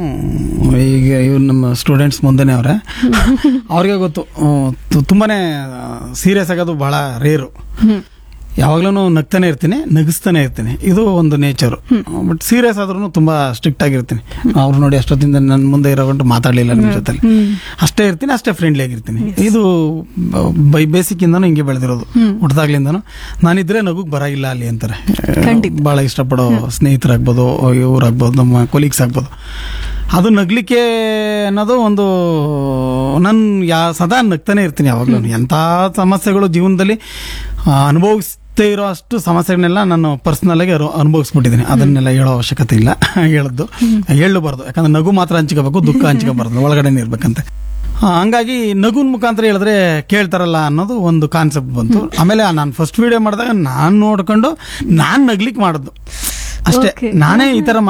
ಈಗ ಇವ್ರು ನಮ್ಮ ಸ್ಟೂಡೆಂಟ್ಸ್ ಮುಂದೆನೆ ಅವರೇ ಅವ್ರಿಗೆ ಗೊತ್ತು ಆ, ತು- ತುಂಬಾನೇ ಸೀರಿಯಸ್ ಆಗೋದು ಬಹಳ ರೇರು ಯಾವಾಗ್ಲೂ ನಗ್ತಾನೆ ಇರ್ತೀನಿ ನಗಿಸ್ತಾನೆ ಇರ್ತೀನಿ ಇದು ಒಂದು ನೇಚರು ಬಟ್ ಸೀರಿಯಸ್ ಆದ್ರೂ ತುಂಬಾ ಸ್ಟ್ರಿಕ್ಟ್ ಆಗಿರ್ತೀನಿ ಅವ್ರು ನೋಡಿ ಅಷ್ಟೊತ್ತಿಂದ ನನ್ನ ಮುಂದೆ ಇರೋಗಂಟು ಮಾತಾಡಲಿಲ್ಲ ನಿಮ್ಮ ಜೊತೆ ಅಷ್ಟೇ ಇರ್ತೀನಿ ಅಷ್ಟೇ ಫ್ರೆಂಡ್ಲಿ ಆಗಿರ್ತೀನಿ ಇದು ಬೈ ಬೇಸಿಕ್ ಇಂದನೂ ಹಿಂಗೆ ಬೆಳೆದಿರೋದು ಹುಟ್ಟದಾಗ್ಲಿಂದನು ನಾನಿದ್ರೆ ನಗುಗ್ ಬರಾಗಿಲ್ಲ ಅಲ್ಲಿ ಅಂತಾರೆ
ಖಂಡಿತ.
ಬಹಳ ಇಷ್ಟಪಡೋ ಸ್ನೇಹಿತರಾಗ್ಬೋದು ಇವ್ರಾಗ್ಬೋದು ನಮ್ಮ ಕೊಲೀಗ್ಸ್ ಆಗ್ಬೋದು ಅದು ನಗ್ಲಿಕ್ಕೆ ಅನ್ನೋದು ಒಂದು ನಾನು ಯಾ ಸದಾ ನಗ್ತಾನೆ ಇರ್ತೀನಿ ಯಾವಾಗಲೂ ಎಂಥ ಸಮಸ್ಯೆಗಳು ಜೀವನದಲ್ಲಿ ಆ, ಅನುಭವಿಸ್ತೇ ಇರೋ ಅಷ್ಟು ಸಮಸ್ಯೆಗಳನ್ನೆಲ್ಲ ನಾನು ಪರ್ಸನಲ್ ಆಗಿ ಅನು- ಅನುಭವಿಸ್ಬಿಟ್ಟಿದ್ದೀನಿ ಅದನ್ನೆಲ್ಲ ಹೇಳೋ ಅವಶ್ಯಕತೆ ಇಲ್ಲ ಹೇಳದ್ದು ಹೇಳಬಾರ್ದು ಯಾಕಂದ್ರೆ ನಗು ಮಾತ್ರ ಹಂಚ್ಕೋಬೇಕು ದುಃಖ ಹಂಚ್ಕೋಬಾರ್ದು ಒಳಗಡೆನೇ ಇರ್ಬೇಕಂತೆ ಆ, ಹಂಗಾಗಿ ನಗುನ್ ಮುಖಾಂತರ ಹೇಳಿದ್ರೆ ಕೇಳ್ತಾರಲ್ಲ ಅನ್ನೋದು ಒಂದು ಕಾನ್ಸೆಪ್ಟ್ ಬಂತು ಆಮೇಲೆ ನಾನು ಫಸ್ಟ್ ವಿಡಿಯೋ ಮಾಡಿದಾಗ ನಾನು ನೋಡ್ಕೊಂಡು ನಾನು ನಗ್ಲಿಕ್ಕೆ ಮಾಡಿದ್ದು ಅಷ್ಟೇ
Okay.
ನಾನೇ ಈ ತರ